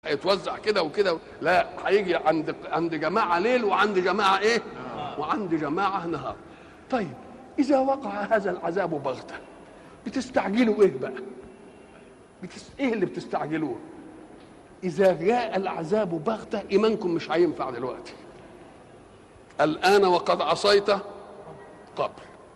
هيتوزع كده وكده لا هيجي عند عند جماعه ليل وعند جماعه ايه وعند جماعه نهار طيب اذا وقع هذا العذاب بغته بتستعجلوا ايه بقى بتس... ايه اللي بتستعجلوه اذا جاء العذاب بغته ايمانكم مش هينفع دلوقتي الان وقد عصيت قبل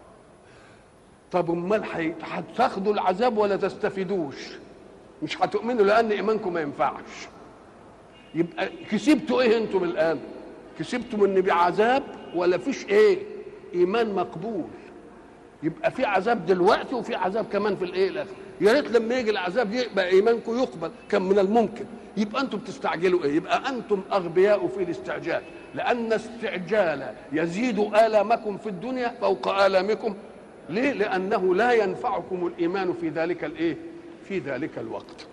طب امال حي- هتاخدوا العذاب ولا تستفيدوش مش هتؤمنوا لان ايمانكم ما ينفعش يبقى كسبتوا ايه انتم الان كسبتم ان بعذاب ولا فيش ايه ايمان مقبول يبقى في عذاب دلوقتي وفي عذاب كمان في الايه الاخر يا ريت لما يجي العذاب يبقى ايمانكم يقبل كان من الممكن يبقى انتم بتستعجلوا ايه يبقى انتم اغبياء في الاستعجال لان استعجال يزيد الامكم في الدنيا فوق الامكم ليه لانه لا ينفعكم الايمان في ذلك الايه في ذلك الوقت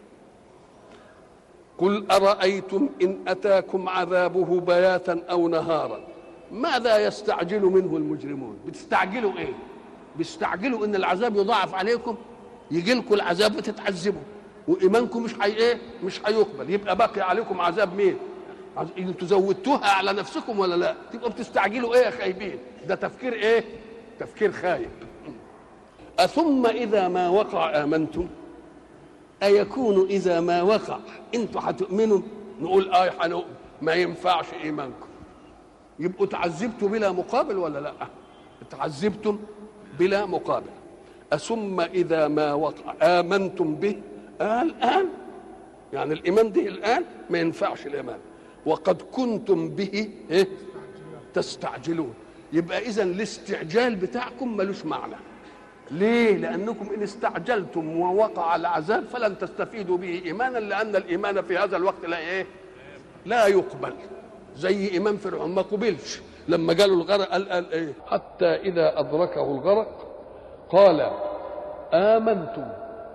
قل ارايتم ان اتاكم عذابه بياتا او نهارا ماذا يستعجل منه المجرمون بتستعجلوا ايه بيستعجلوا ان العذاب يضاعف عليكم يجي لكم العذاب وتتعذبوا وايمانكم مش حي ايه مش هيقبل يبقى باقي عليكم عذاب مين عز- انتوا زودتوها على نفسكم ولا لا تبقوا بتستعجلوا ايه يا خايبين ده تفكير ايه تفكير خايب أثم إذا ما وقع آمنتم أيكون إذا ما وقع أنتوا هتؤمنوا نقول آه هنؤمن ما ينفعش إيمانكم يبقوا تعذبتوا بلا مقابل ولا لا تعذبتم بلا مقابل أثم إذا ما وقع آمنتم به آه الآن يعني الإيمان ده الآن ما ينفعش الإيمان وقد كنتم به إيه؟ تستعجلون يبقى إذا الاستعجال بتاعكم ملوش معنى ليه؟ لأنكم إن استعجلتم ووقع العذاب فلن تستفيدوا به إيمانا لأن الإيمان في هذا الوقت لا إيه؟ لا يقبل زي إيمان فرعون ما قبلش لما قالوا الغرق قال, قال إيه؟ حتى إذا أدركه الغرق قال آمنتم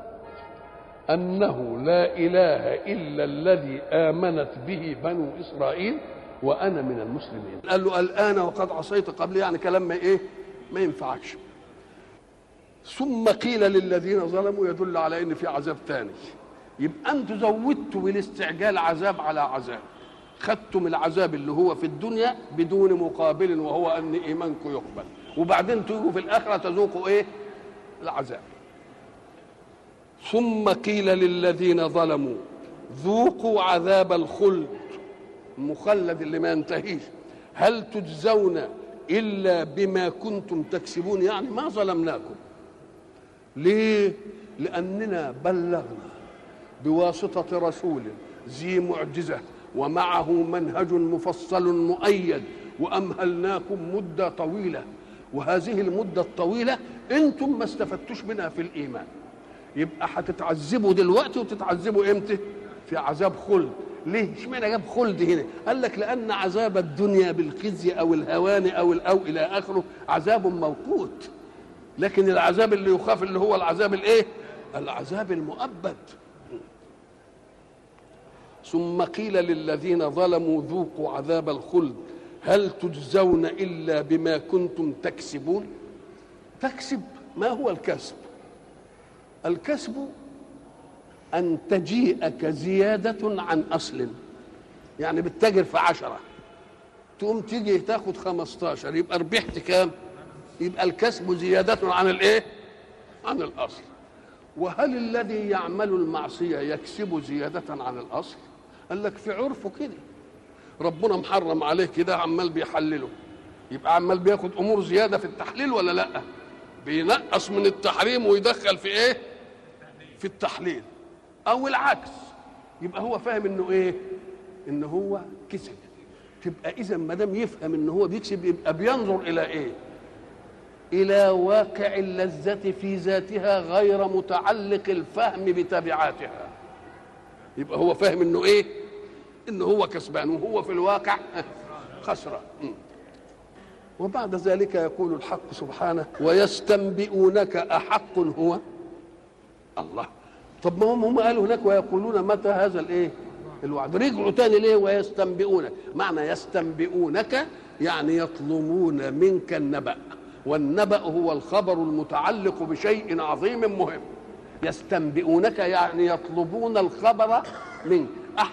أنه لا إله إلا الذي آمنت به بنو إسرائيل وأنا من المسلمين قال له الآن وقد عصيت قبل يعني كلام ما إيه ما ينفعكش ثم قيل للذين ظلموا يدل على ان في عذاب ثاني يبقى انتوا زودتوا بالاستعجال عذاب على عذاب خدتم العذاب اللي هو في الدنيا بدون مقابل وهو ان ايمانكم يقبل وبعدين تيجوا في الاخره تذوقوا ايه العذاب ثم قيل للذين ظلموا ذوقوا عذاب الخلد المخلد اللي ما ينتهيش هل تجزون الا بما كنتم تكسبون يعني ما ظلمناكم ليه لاننا بلغنا بواسطه رسول ذي معجزه ومعه منهج مفصل مؤيد وامهلناكم مده طويله وهذه المده الطويله انتم ما استفدتوش منها في الايمان يبقى هتتعذبوا دلوقتي وتتعذبوا امتى في عذاب خلد ليه اشمعنى جاب خلد هنا قال لك لان عذاب الدنيا بالخزي او الهوان او او الى اخره عذاب موقوت لكن العذاب اللي يخاف اللي هو العذاب الايه العذاب المؤبد ثم قيل للذين ظلموا ذوقوا عذاب الخلد هل تجزون الا بما كنتم تكسبون تكسب ما هو الكسب الكسب أن تجيئك زيادة عن أصل يعني بتتاجر في عشرة تقوم تيجي تاخد خمستاشر يبقى ربحت كام يبقى الكسب زيادة عن الإيه عن الأصل وهل الذي يعمل المعصية يكسب زيادة عن الأصل قال لك في عرفه كده ربنا محرم عليه كده عمال بيحلله يبقى عمال بياخد أمور زيادة في التحليل ولا لأ بينقص من التحريم ويدخل في إيه في التحليل او العكس يبقى هو فاهم انه ايه ان هو كسب تبقى اذا ما دام يفهم ان هو بيكسب يبقى بينظر الى ايه الى واقع اللذة في ذاتها غير متعلق الفهم بتبعاتها يبقى هو فاهم انه ايه انه هو كسبان وهو في الواقع خسران م. وبعد ذلك يقول الحق سبحانه ويستنبئونك أحق هو الله طب ما هم هم قالوا هناك ويقولون متى هذا الايه الوعد رجعوا تاني ليه ويستنبئونك معنى يستنبئونك يعني يطلبون منك النبأ والنبأ هو الخبر المتعلق بشيء عظيم مهم يستنبئونك يعني يطلبون الخبر منك